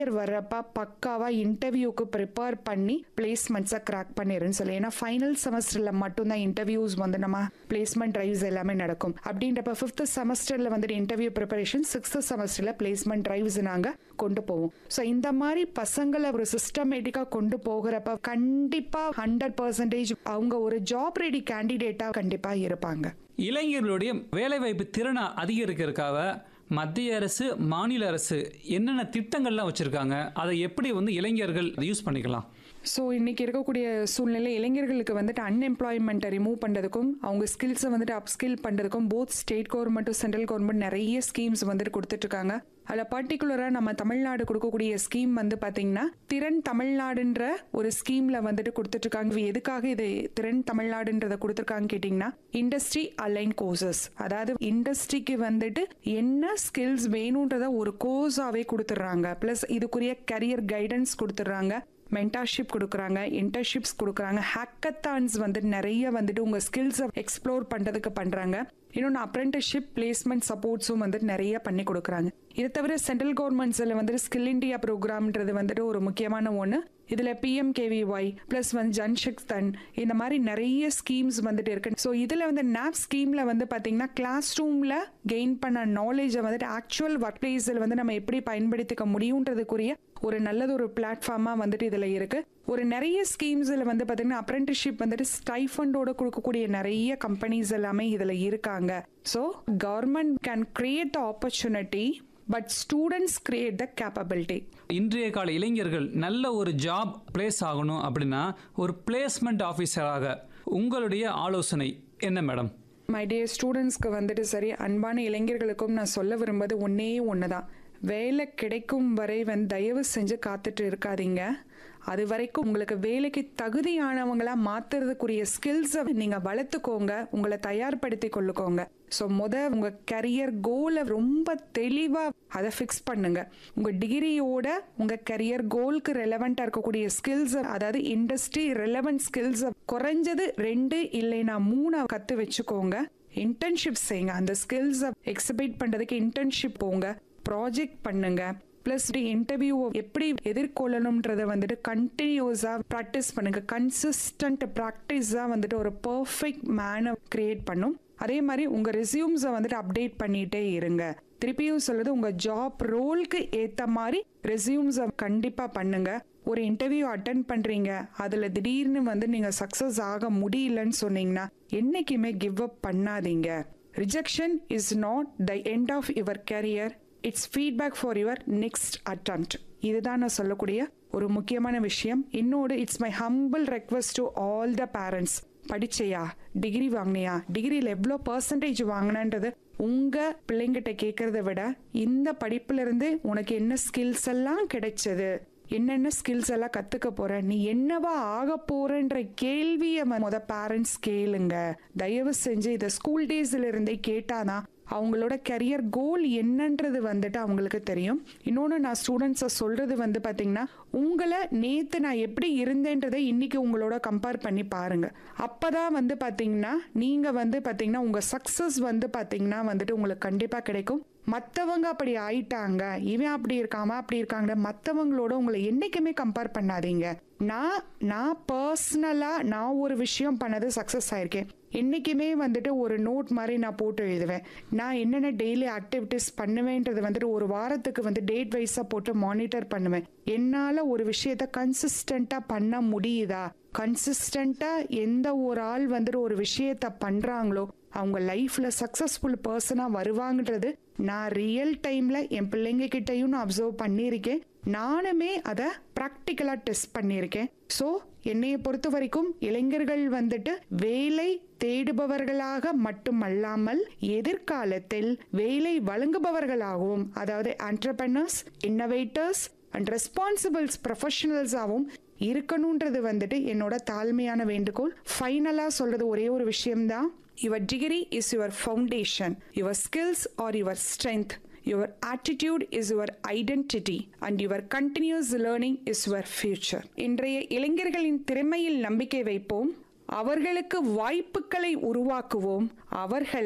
வர்றப்ப பக்காவா இன்டர்வியூக்கு ப்ரிப்பேர் பண்ணி பிளேஸ்மெண்ட்ஸை கிராக் பண்ணிருன்னு சொல்லி ஏன்னா ஃபைனல் செமஸ்டர்ல மட்டும்தான் இன்டர்வியூஸ் வந்து நம்ம பிளேஸ்மெண்ட் டிரைவ்ஸ் எல்லாமே நடக்கும் அப்படின்றப்ப ஃபிஃப்த் செமஸ்டர்ல வந்துட்டு இன்டர்வியூ ப்ரிப்பரேஷன் சிக்ஸ்த் செமஸ்டர்ல பிளேஸ்மெண்ட் டிரைவ்ஸ் நாங்க கொண்டு போவோம் ஸோ இந்த மாதிரி பசங்களை ஒரு சிஸ்டமேட்டிக்கா கொண்டு போகிறப்ப கண்டிப்பா ஹண்ட்ரட் பர்சன்டேஜ் அவங்க ஒரு ஜாப் ரெடி கேண்டிடேட்டா கண்டிப்பா இருப்பாங்க இளைஞர்களுடைய வேலைவாய்ப்பு திறனை அதிகரிக்கிறதுக்காக மத்திய அரசு மாநில அரசு என்னென்ன திட்டங்கள்லாம் வச்சுருக்காங்க அதை எப்படி வந்து இளைஞர்கள் யூஸ் பண்ணிக்கலாம் ஸோ இன்னைக்கு இருக்கக்கூடிய சூழ்நிலை இளைஞர்களுக்கு வந்துட்டு அன்எம்ப்ளாய்மெண்ட்டை ரிமூவ் பண்ணுறதுக்கும் அவங்க ஸ்கில்ஸை வந்துட்டு அப்ஸ்கில் பண்ணுறதுக்கும் போத் ஸ்டேட் கவர்மெண்ட்டும் சென்ட்ரல் கவர்மெண்ட் நிறைய ஸ்கீம்ஸ் வந்துட்டு கொடுத்துட்ருக்காங்க அதில் பர்டிகுலராக நம்ம தமிழ்நாடு கொடுக்கக்கூடிய ஸ்கீம் வந்து பார்த்தீங்கன்னா திறன் தமிழ்நாடுன்ற ஒரு ஸ்கீமில் வந்துட்டு கொடுத்துட்ருக்காங்க எதுக்காக இது திறன் தமிழ்நாடுன்றதை கொடுத்துருக்காங்க கேட்டிங்கன்னா இண்டஸ்ட்ரி அலைன் கோர்சஸ் அதாவது இண்டஸ்ட்ரிக்கு வந்துட்டு என்ன ஸ்கில்ஸ் வேணுன்றத ஒரு கோர்ஸாகவே கொடுத்துட்றாங்க ப்ளஸ் இதுக்குரிய கரியர் கைடன்ஸ் கொடுத்துட்றாங்க மென்டார்ஷிப் கொடுக்குறாங்க இன்டர்ன்ஷிப்ஸ் கொடுக்குறாங்க ஹேக்கத்தான்ஸ் வந்து நிறைய வந்துட்டு உங்கள் ஸ்கில்ஸை எக்ஸ்ப்ளோர் பண்ணுறதுக்கு பண்ணுறாங்க இன்னொன்று அப்ரெண்டிஸ்ஷிப் பிளேஸ்மெண்ட் சப்போர்ட்ஸும் வந்துட்டு நிறைய பண்ணி கொடுக்குறாங்க இதை தவிர சென்ட்ரல் கவர்மெண்ட்ஸில் வந்துட்டு ஸ்கில் இந்தியா ப்ரோக்ராம்ன்றது வந்துட்டு ஒரு முக்கியமான ஒன்று இதில் பிஎம்கேவிஒய் ப்ளஸ் வந்து ஜன்சக்தன் இந்த மாதிரி நிறைய ஸ்கீம்ஸ் வந்துட்டு இருக்கு ஸோ இதில் வந்து நாப் ஸ்கீமில் வந்து பார்த்தீங்கன்னா கிளாஸ் ரூமில் கெயின் பண்ண நாலேஜை வந்துட்டு ஆக்சுவல் ஒர்க் பிளேஸில் வந்து நம்ம எப்படி பயன்படுத்திக்க முடியுன்றதுக்குரிய ஒரு நல்லது ஒரு பிளாட்ஃபார்மாக வந்துட்டு இதில் இருக்கு ஒரு நிறைய ஸ்கீம்ஸில் வந்து பார்த்தீங்கன்னா அப்ரெண்டிஸ்ஷிப் வந்துட்டு ஸ்டைஃபண்டோட கொடுக்கக்கூடிய நிறைய கம்பெனிஸ் எல்லாமே இதில் இருக்காங்க so government can create the opportunity but students create the capability இன்றைய கால இளைஞர்கள் நல்ல ஒரு ஜாப் பிளேஸ் ஆகணும் அப்படின்னா ஒரு பிளேஸ்மெண்ட் ஆஃபீஸராக உங்களுடைய ஆலோசனை என்ன மேடம் மை டியர் ஸ்டூடெண்ட்ஸ்க்கு வந்துட்டு சரி அன்பான இளைஞர்களுக்கும் நான் சொல்ல விரும்புவது ஒன்றே ஒன்று தான் வேலை கிடைக்கும் வரை வந்து தயவு செஞ்சு காத்துட்டு இருக்காதீங்க அது வரைக்கும் உங்களுக்கு வேலைக்கு தகுதியானவங்களா மாத்துறதுக்குரிய ஸ்கில்ஸை நீங்க வளர்த்துக்கோங்க உங்களை தயார்படுத்தி கொள்ளுக்கோங்க ஸோ முத உங்க கரியர் கோலை ரொம்ப தெளிவா அதை ஃபிக்ஸ் பண்ணுங்க உங்க டிகிரியோட உங்க கரியர் கோலுக்கு ரெலவெண்டா இருக்கக்கூடிய ஸ்கில்ஸ் அதாவது இண்டஸ்ட்ரி ரெலவெண்ட் ஸ்கில்ஸ் குறைஞ்சது ரெண்டு இல்லைனா மூணு கத்து வச்சுக்கோங்க இன்டர்ன்ஷிப் செய்யுங்க அந்த ஸ்கில்ஸை எக்ஸிபிட் பண்றதுக்கு இன்டர்ன்ஷிப் போங்க ப்ராஜெக்ட் பண்ணுங்க ப்ளஸ் இன்டர்வியூ எப்படி எதிர்கொள்ளணும்ன்றதை வந்துட்டு கண்டினியூஸாக ப்ராக்டிஸ் பண்ணுங்க கன்சிஸ்டன்ட் ப்ராக்டிஸாக வந்துட்டு ஒரு பர்ஃபெக்ட் மேனை கிரியேட் பண்ணும் அதே மாதிரி உங்கள் ரெசியூம்ஸை வந்துட்டு அப்டேட் பண்ணிகிட்டே இருங்க திருப்பியும் சொல்லுது உங்கள் ஜாப் ரோலுக்கு ஏற்ற மாதிரி ரெசியூம்ஸை கண்டிப்பாக பண்ணுங்க ஒரு இன்டர்வியூ அட்டன் பண்ணுறீங்க அதில் திடீர்னு வந்து நீங்கள் சக்ஸஸ் ஆக முடியலன்னு சொன்னீங்கன்னா என்றைக்குமே கிவ் அப் பண்ணாதீங்க rejection is not the end of your career it's feedback for your next attempt இதுதான் நான் சொல்லக்கூடிய ஒரு முக்கியமான விஷயம் இன்னொரு it's my humble request to all the parents படிச்சையா டிகிரி வாங்கினியா டிகிரியில் எவ்வளோ பர்சன்டேஜ் வாங்கினன்றது உங்க பிள்ளைங்கிட்ட கேட்கறத விட இந்த படிப்புல இருந்து உனக்கு என்ன ஸ்கில்ஸ் எல்லாம் கிடைச்சது என்னென்ன ஸ்கில்ஸ் எல்லாம் கத்துக்க போற நீ என்னவா ஆக போறன்ற கேள்வியை முத பேரண்ட்ஸ் கேளுங்க தயவு செஞ்சு இதை ஸ்கூல் டேஸ்ல இருந்தே கேட்டாதான் அவங்களோட கரியர் கோல் என்னன்றது வந்துட்டு அவங்களுக்கு தெரியும் இன்னொன்று நான் ஸ்டூடெண்ட்ஸை சொல்றது வந்து பார்த்தீங்கன்னா உங்களை நேற்று நான் எப்படி இருந்தேன்றதை இன்னைக்கு உங்களோட கம்பேர் பண்ணி பாருங்க அப்பதான் வந்து பார்த்தீங்கன்னா நீங்கள் வந்து பார்த்தீங்கன்னா உங்கள் சக்ஸஸ் வந்து பார்த்தீங்கன்னா வந்துட்டு உங்களுக்கு கண்டிப்பாக கிடைக்கும் மற்றவங்க அப்படி ஆயிட்டாங்க இவன் அப்படி இருக்காம அப்படி இருக்காங்க மற்றவங்களோட உங்களை என்னைக்குமே கம்பேர் பண்ணாதீங்க நான் நான் பர்சனலாக நான் ஒரு விஷயம் பண்ணது சக்ஸஸ் ஆயிருக்கேன் என்றைக்குமே வந்துட்டு ஒரு நோட் மாதிரி நான் போட்டு எழுதுவேன் நான் என்னென்ன டெய்லி ஆக்டிவிட்டிஸ் பண்ணுவேன்றது வந்துட்டு ஒரு வாரத்துக்கு வந்து டேட் வைஸாக போட்டு மானிட்டர் பண்ணுவேன் என்னால் ஒரு விஷயத்த கன்சிஸ்டண்ட்டாக பண்ண முடியுதா கன்சிஸ்டண்ட்டாக எந்த ஒரு ஆள் வந்துட்டு ஒரு விஷயத்த பண்ணுறாங்களோ அவங்க லைஃப்ல சக்சஸ்ஃபுல் பர்சனா வருவாங்கன்றது நான் ரியல் டைம்ல என் பிள்ளைங்க கிட்டையும் நான் அப்சர்வ் பண்ணியிருக்கேன் நானுமே அதை ப்ராக்டிக்கலா டெஸ்ட் பண்ணியிருக்கேன் ஸோ என்னைய பொறுத்த வரைக்கும் இளைஞர்கள் வந்துட்டு வேலை தேடுபவர்களாக மட்டுமல்லாமல் எதிர்காலத்தில் வேலை வழங்குபவர்களாகவும் அதாவது ஆண்டர்பனர்ஸ் இன்னோவேட்டர்ஸ் அண்ட் ரெஸ்பான்சிபிள்ஸ் ப்ரொஃபஷனல்ஸாகவும் இருக்கணுன்றது வந்துட்டு என்னோட தாழ்மையான வேண்டுகோள் ஃபைனலாக சொல்றது ஒரே ஒரு விஷயம்தான் your degree is your foundation your skills are your strength your attitude is your identity and your continuous learning is your future இன்றைய இளைஞர்களின் திறமையில் நம்பிக்கை வைப்போம் அவர்களுக்கு வாய்ப்புகளை உருவாக்குவோம் அவர்களை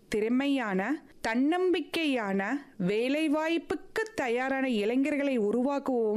திறமையான தன்னம்பிக்கையான வேலைவாய்ப்புக்கு தயாரான இளைஞர்களை உருவாக்குவோம்